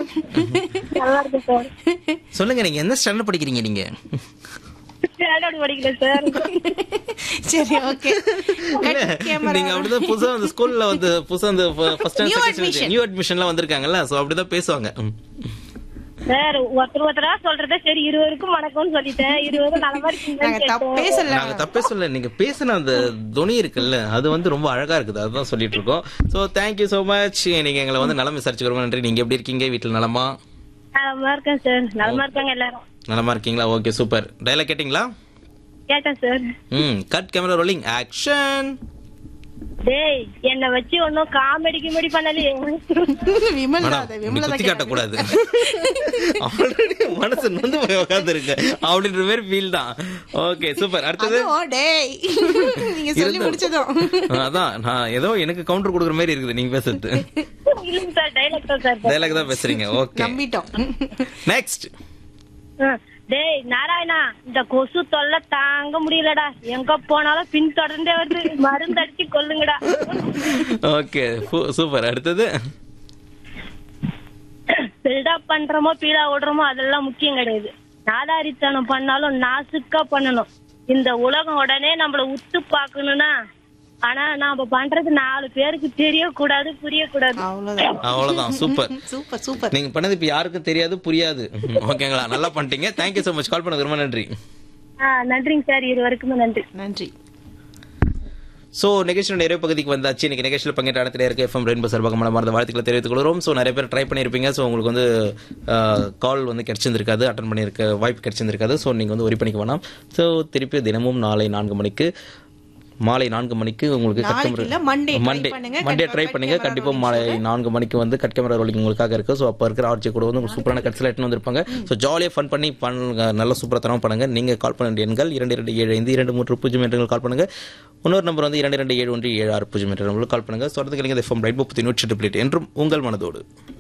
நல்லா இருக்கு சார் சொல்லுங்க நீங்க எந்த ஸ்டாண்டர்ட் படிக்கிறீங்க நீங்க ஸ்டாண்டர்ட் படிக்கல சார் சரி ஓகே நீங்க அப்படிதான் புதுசா அந்த ஸ்கூல்ல வந்து புதுசா அந்த ஃபர்ஸ்ட் New admission. நியூ அட்மிஷன்லாம் வந்திருக்காங்கல்ல சோ அப்படிதான் பேசுவாங்க ம். சார் ஒருத்தர் ஒருத்தரா சொல்றத சரி இருவருக்கும் வணக்கம்னு சொல்லிட்டேன் இருவரும் நலமா நாங்க இருக்கீங்கன்னு தப்பே கேட்டேன். சொல்ல நாங்க தப்பே சொல்ல நீங்க பேசின அந்த துணி இருக்குல்ல அது வந்து ரொம்ப அழகா இருக்குது அதுதான் சொல்லிட்டு இருக்கோம் சோ தேங்க்யூ so மச் நீங்க எங்களை வந்து நலம் விசாரிச்சு ரொம்ப நன்றி நீங்க எப்படி இருக்கீங்க வீட்டுல நலமா நலமா இருக்கேன் சார் நலமா இருக்காங்க எல்லாரும் நலமா இருக்கீங்களா ஓகே சூப்பர் டைலாக் கேட்டிங்களா கேட்டேன் சார் ம் கட் கேமரா ரோலிங் ஆக்ஷன் டேய் என்ன வச்சு ஒன்னும் காமெடி கிமெடி பண்ணலையே விமல் மேடம் தான் அது, இப்படி விமலா குத்தி தான் காட்டக்கூடாது ஆல்ரெடி மனசு நொந்து போய் உட்கார்ந்து இருக்கு அப்படின்ற மாதிரி ஃபீல் தான் ஓகே சூப்பர் அடுத்தது அதுவும் டேய் நீங்க சொல்லி இருந்தது. முடிச்சதும் அதான் நான் ஏதோ எனக்கு கவுண்டர் கொடுக்குற மாதிரி இருக்குது நீங்க பேசுறது இல்லைங்க சார் டைலாக் தான் சார் டைலாக் தான் பேசுறீங்க ஓகே நம்பிட்டோம் நெக்ஸ்ட் ஆ, டேய் நாராயணா இந்த கொசு தொல்லை தாங்க முடியலடா எங்க போனாலும் பின் தொடர்ந்தே வருது மருந்து அடிச்சு கொல்லுங்கடா ஓகே சூப்பர் அடுத்தது பில்டப் பண்றோமோ பீடா ஓடுறோமோ அதெல்லாம் முக்கியம் கிடையாது நாதாரித்தனம் பண்ணாலும் நாசுக்கா பண்ணணும் இந்த உலகம் உடனே நம்மள உத்து பார்க்கணும்னா ஆனா நாம பண்றது நாலு பேருக்கு தெரியக்கூடாது புரியக்கூடாது அவ்வளவுதான் அவ்வளவுதான் சூப்பர் சூப்பர் சூப்பர் நீங்க பண்ணது இப்ப யாருக்கும் தெரியாது புரியாது ஓகேங்களா நல்லா பண்ணிட்டீங்க தேங்க்யூ so மச் கால் பண்ணது ரொம்ப நன்றி ஆ, நன்றிங்க சார் இருவருக்குமே நன்றி நன்றி சோ நிகழ்ச்சியோட நிறைவு பகுதிக்கு வந்தாச்சு இன்னைக்கு நிகழ்ச்சியில் பங்கேற்ற இடத்துல இருக்க எஃப்எம் ரெயின்போ சார்பாக மனமார்ந்த வாழ்த்துக்களை தெரிவித்துக் கொள்கிறோம் ஸோ நிறைய பேர் ட்ரை பண்ணியிருப்பீங்க ஸோ உங்களுக்கு வந்து கால் வந்து கிடைச்சிருந்திருக்காது அட்டன் பண்ணியிருக்க வாய்ப்பு கிடைச்சிருந்திருக்காது ஸோ நீங்கள் வந்து ஒரி பண்ணிக்க வேணாம் ஸோ திருப்பி தினமும் நாளை நான்கு மணிக்கு மாலை நான்கு மணிக்கு உங்களுக்கு நாளைக்கு இல்ல, Monday try மண்டே பண்ணுங்க. மண்டே கண்டிப்பா ட்ரை cut பண்ணுங்க camera கண்டிப்பா rolling மாலை சொல்றேன். நான்கு மணிக்கு வந்து கட் கேமரா ரோலிங் உங்களுக்காக இருக்கு ஸோ அப்போ இருக்கிற ஆர்ஜி கூட வந்து உங்களுக்கு சூப்பரான கட்சியில் எடுத்துன்னு வந்திருப்பாங்க ஸோ ஜாலியாக ஃபன் பண்ணி பண்ணுங்க நல்ல சூப்பராக தரம் பண்ணுங்க நீங்க கால் பண்ண வேண்டிய எண்கள் இரண்டு இரண்டு ஏழு ஐந்து இரண்டு மூன்று பூஜ்ஜியம் என்று கால் பண்ணுங்க இன்னொரு நம்பர் வந்து இரண்டு இரண்டு ஏழு ஒன்று ஏழு ஆறு பூஜ்ஜியம் என்ற நம்பருக்கு கால் பண்ணுங்க சொல்றதுக்கு நீங்கள் எஃப்எம் ரைட் முப்பத்தி நூற்றி எட்டு என்றும் உங்கள் மனதோடு